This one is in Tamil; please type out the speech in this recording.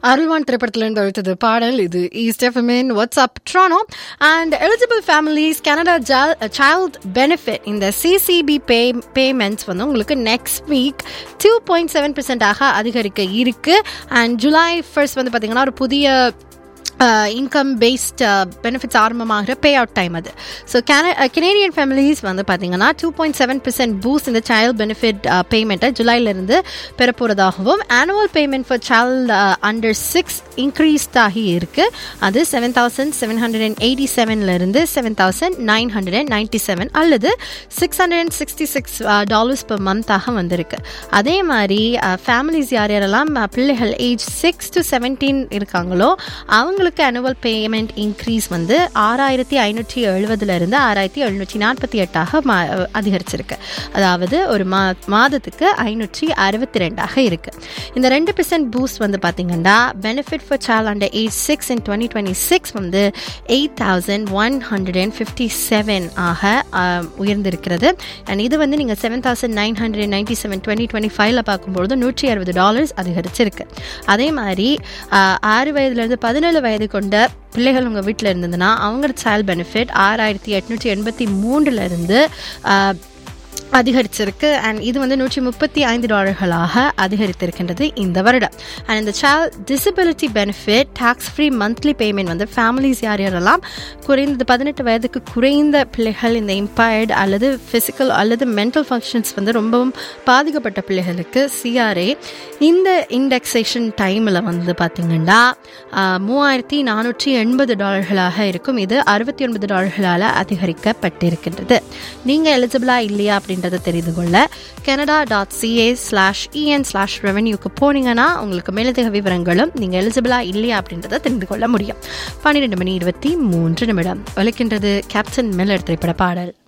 அருள்வான் திரைப்படத்திலிருந்து அழுத்தது பாடல் இது ஈஸ்ட் எஃப்எம்இன் வாட்ஸ்அப் ட்ரானோ and eligible families Canada child benefit இந்த சிசிபி பே பேமெண்ட்ஸ் வந்து உங்களுக்கு next week two point seven பர்சன்டாக அதிகரிக்க இருக்கு அண்ட் ஜூலை ஃபர்ஸ்ட் வந்து பார்த்தீங்கன்னா ஒரு புதிய இன்கம் பேஸ்ட் பெனிஃபிட்ஸ் ஆரம்பமாகிற பே அவுட் டைம் அது ஸோ கேன கெனேடியன் ஃபேமிலிஸ் வந்து பார்த்தீங்கன்னா two point seven percent boost இந்த சைல்ட் பெனிஃபிட் பேமெண்ட்டை ஜூலைலேருந்து பெறப்போகிறதாகவும் annual payment for child under six increased ஆகி இருக்கு அது seven thousand seven hundred and eighty செவன்லேருந்து seven thousand nine hundred and ninety seven அல்லது six hundred and sixty six dollars per மந்தாக வந்திருக்கு அதே மாதிரி ஃபேமிலிஸ் யார் யாரெல்லாம் பிள்ளைகள் ஏஜ் சிக்ஸ் டு செவன்டீன் இருக்காங்களோ அவங்களுக்கு அவங்களுக்கு அனுவல் பேமெண்ட் இன்க்ரீஸ் வந்து ஆறாயிரத்தி ஐநூற்றி எழுபதுலேருந்து ஆறாயிரத்தி எழுநூற்றி நாற்பத்தி எட்டாக மா அதிகரிச்சிருக்கு அதாவது ஒரு மா மாதத்துக்கு ஐநூற்றி அறுபத்தி ரெண்டாக இருக்கு இந்த ரெண்டு பெர்சன்ட் பூஸ்ட் வந்து பார்த்தீங்கன்னா பெனிஃபிட் ஃபார் சால் under age six in twenty twenty six வந்து eight thousand one hundred and fifty seven ஆக உயர்ந்திருக்கிறது அண்ட் இது வந்து நீங்கள் seven thousand nine hundred ninety seven twenty twenty ஃபைவ்ல பார்க்கும்பொழுது நூற்றி அறுபது டாலர்ஸ் அதிகரிச்சிருக்கு அதே மாதிரி ஆறு வயதுலேருந்து பதினேழு வயது வயது கொண்ட பிள்ளைகள் உங்கள் வீட்டில் இருந்ததுன்னா அவங்களோட சைல்ட் பெனிஃபிட் ஆறாயிரத்தி எட்நூற்றி எண்பத்தி மூன்றுலேருந்து அதிகரிச்சிருக்கு அண்ட் இது வந்து நூற்றி முப்பத்தி ஐந்து டாலர்களாக அதிகரித்திருக்கின்றது இந்த வருடம் அண்ட் இந்த child disability benefit tax free monthly payment வந்து ஃபேமிலிஸ் யார் யாரெல்லாம் குறைந்தது பதினெட்டு வயதுக்கு குறைந்த பிள்ளைகள் இந்த இம்பயர்டு அல்லது ஃபிசிக்கல் அல்லது மென்டல் ஃபங்க்ஷன்ஸ் வந்து ரொம்பவும் பாதிக்கப்பட்ட பிள்ளைகளுக்கு சிஆர்ஏ இந்த இண்டெக்ஸேஷன் டைமில் வந்து பார்த்திங்கன்னா மூவாயிரத்தி நானூற்றி எண்பது டாலர்களாக இருக்கும் இது அறுபத்தி ஒன்பது டாலர்களால் அதிகரிக்கப்பட்டிருக்கின்றது நீங்கள் எலிஜிபிளாக இல்லையா அப்படின்னு அப்படின்றத தெரிந்து கொள்ள Canada dot CA slash EN slash ரெவன்யூக்கு போனீங்கன்னா உங்களுக்கு மேலதிக விவரங்களும் நீங்கள் எலிஜிபிளாக இல்லையா அப்படின்றத தெரிந்து கொள்ள முடியும் பன்னிரெண்டு மணி இருபத்தி மூன்று நிமிடம் ஒலிக்கின்றது கேப்டன் மில்லர் திரைப்பட பாடல்